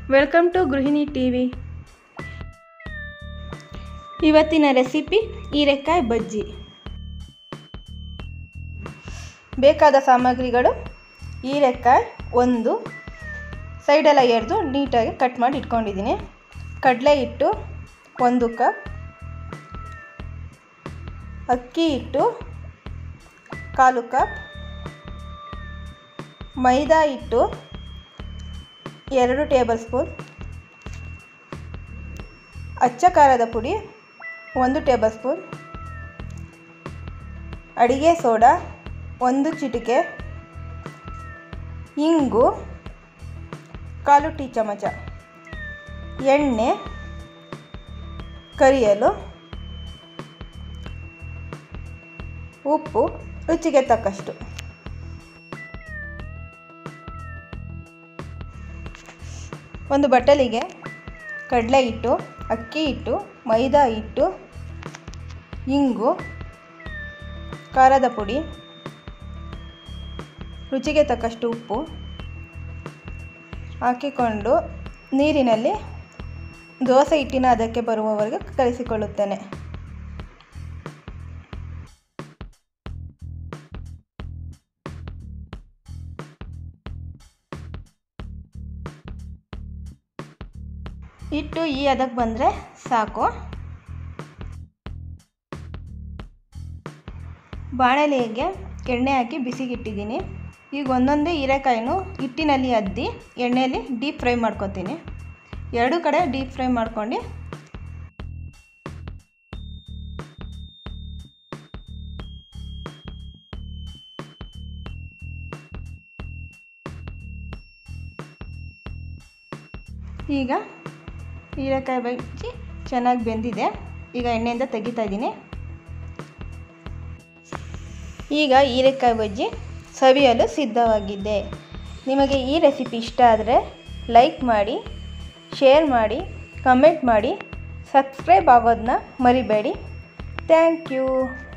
welcome to Gruhini T V ಇವತ್ತಿನ recipe ಹೀರೆಕಾಯಿ ಬಜ್ಜಿ ಬೇಕಾದ ಸಾಮಗ್ರಿಗಳು ಹೀರೆಕಾಯಿ ಒಂದು ಸೈಡೆಲ್ಲ ಎರೆದು ನೀಟಾಗಿ ಕಟ್ ಮಾಡಿ ಇಟ್ಕೊಂಡಿದ್ದೀನಿ ಕಡಲೆ ಹಿಟ್ಟು ಒಂದು ಕಪ್ ಅಕ್ಕಿ ಹಿಟ್ಟು ಕಾಲು ಕಪ್ ಮೈದಾ ಹಿಟ್ಟು ಎರಡು ಟೇಬಲ್ ಸ್ಪೂನ್ ಅಚ್ಚ ಖಾರದ ಪುಡಿ ಒಂದು ಟೇಬಲ್ ಸ್ಪೂನ್ ಅಡಿಗೆ ಸೋಡಾ ಒಂದು ಚಿಟಿಕೆ ಇಂಗು ಕಾಲು ಟೀ ಚಮಚ ಎಣ್ಣೆ ಕರಿಯಲು ಉಪ್ಪು ರುಚಿಗೆ ತಕ್ಕಷ್ಟು ಒಂದು ಬಟ್ಟಲಿಗೆ ಕಡಲೆ ಹಿಟ್ಟು ಅಕ್ಕಿ ಹಿಟ್ಟು ಮೈದಾ ಹಿಟ್ಟು ಇಂಗು ಖಾರದ ಪುಡಿ ರುಚಿಗೆ ತಕ್ಕಷ್ಟು ಉಪ್ಪು ಹಾಕಿಕೊಂಡು ನೀರಿನಲ್ಲಿ ದೋಸೆ ಹಿಟ್ಟಿನ ಅದಕ್ಕೆ ಬರುವವರೆಗೆ ಕಲಿಸಿಕೊಳ್ಳುತ್ತೇನೆ ಹಿಟ್ಟು ಈ ಅದಕ್ಕೆ ಬಂದರೆ ಸಾಕು ಬಾಣಲೆಗೆ ಎಣ್ಣೆ ಹಾಕಿ ಬಿಸಿಗಿಟ್ಟಿದ್ದೀನಿ ಈಗ ಒಂದೊಂದೇ ಹೀರೆಕಾಯಿನೂ ಹಿಟ್ಟಿನಲ್ಲಿ ಅದ್ದಿ ಎಣ್ಣೆಯಲ್ಲಿ ಡೀಪ್ ಫ್ರೈ ಮಾಡ್ಕೊತೀನಿ ಎರಡು ಕಡೆ ಡೀಪ್ ಫ್ರೈ ಮಾಡ್ಕೊಂಡು ಈಗ ಹೀರೆಕಾಯಿ ಬಜ್ಜಿ ಚೆನ್ನಾಗಿ ಬೆಂದಿದೆ ಈಗ ಎಣ್ಣೆಯಿಂದ ತೆಗಿತಾ ಇದ್ದೀನಿ ಈಗ ಹೀರೆಕಾಯಿ ಬಜ್ಜಿ ಸವಿಯಲು ಸಿದ್ಧವಾಗಿದೆ ನಿಮಗೆ ಈ ರೆಸಿಪಿ ಇಷ್ಟ ಆದರೆ ಲೈಕ್ ಮಾಡಿ ಶೇರ್ ಮಾಡಿ ಕಮೆಂಟ್ ಮಾಡಿ ಸಬ್ಸ್ಕ್ರೈಬ್ ಆಗೋದನ್ನ ಮರಿಬೇಡಿ ಥ್ಯಾಂಕ್ ಯು